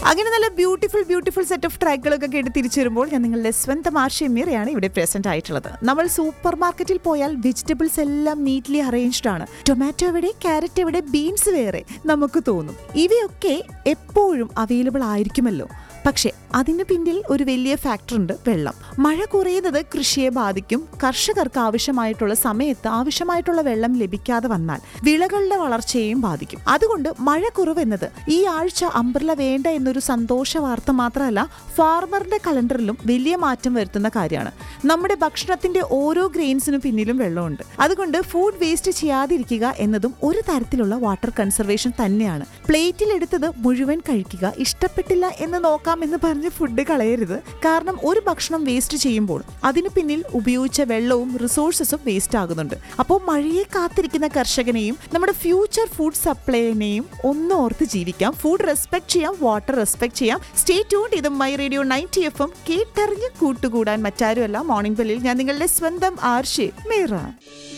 അങ്ങനെ നല്ല beautiful beautiful set of ട്രാക്കുകളൊക്കെ കേട്ട് തിരിച്ചു വരുമ്പോൾ ഞാൻ നിങ്ങളുടെ സ്വന്തം ആർഷി മീറയാണ് ഇവിടെ പ്രസന്റ് ആയിട്ടുള്ളത് നമ്മൾ സൂപ്പർ മാർക്കറ്റിൽ പോയാൽ വെജിറ്റബിൾസ് എല്ലാം നീറ്റ്ലി അറേഞ്ച്ഡ് ആണ് ടൊമാറ്റോ എവിടെ ക്യാരറ്റ് എവിടെ ബീൻസ് വേറെ നമുക്ക് തോന്നും ഇവയൊക്കെ എപ്പോഴും അവൈലബിൾ ആയിരിക്കുമല്ലോ പക്ഷേ അതിന് പിന്നിൽ ഒരു വലിയ ഫാക്ടർ ഉണ്ട് വെള്ളം മഴ കുറയുന്നത് കൃഷിയെ ബാധിക്കും കർഷകർക്ക് ആവശ്യമായിട്ടുള്ള സമയത്ത് ആവശ്യമായിട്ടുള്ള വെള്ളം ലഭിക്കാതെ വന്നാൽ വിളകളുടെ വളർച്ചയെയും ബാധിക്കും അതുകൊണ്ട് മഴ കുറവെന്നത് ഈ ആഴ്ച അംബ്രല വേണ്ട എന്നൊരു സന്തോഷ വാർത്ത മാത്രമല്ല ഫാർമറിന്റെ കലണ്ടറിലും വലിയ മാറ്റം വരുത്തുന്ന കാര്യമാണ് നമ്മുടെ ഭക്ഷണത്തിന്റെ ഓരോ ഗ്രെയിൻസിനും പിന്നിലും വെള്ളമുണ്ട് അതുകൊണ്ട് ഫുഡ് വേസ്റ്റ് ചെയ്യാതിരിക്കുക എന്നതും ഒരു തരത്തിലുള്ള വാട്ടർ കൺസർവേഷൻ തന്നെയാണ് പ്ലേറ്റിൽ എടുത്തത് മുഴുവൻ കഴിക്കുക ഇഷ്ടപ്പെട്ടില്ല എന്ന് നോക്കാമെന്ന് പറഞ്ഞ് ഫുഡ് കളയരുത് കാരണം ഒരു ഭക്ഷണം വേസ്റ്റ് ചെയ്യുമ്പോൾ അതിനു പിന്നിൽ ഉപയോഗിച്ച വെള്ളവും റിസോഴ്സസും വേസ്റ്റ് ആകുന്നുണ്ട് അപ്പോൾ മഴയെ കാത്തിരിക്കുന്ന കർഷകനെയും നമ്മുടെ ഫ്യൂച്ചർ ഫുഡ് സപ്ലൈനെയും ഒന്ന് ഓർത്ത് ജീവിക്കാം ഫുഡ് റെസ്പെക്ട് ചെയ്യാം വാട്ടർ റെസ്പെക്ട് ചെയ്യാം സ്റ്റേ ട്യൂൺ ഇത് my radio ninety F M കേട്ടറിഞ്ഞ് കൂട്ടുകൂടാൻ മറ്റാരുമല്ല മോർണിംഗ് ബെല്ലിൽ ഞാൻ നിങ്ങളുടെ സ്വന്തം ആർഷി മീറ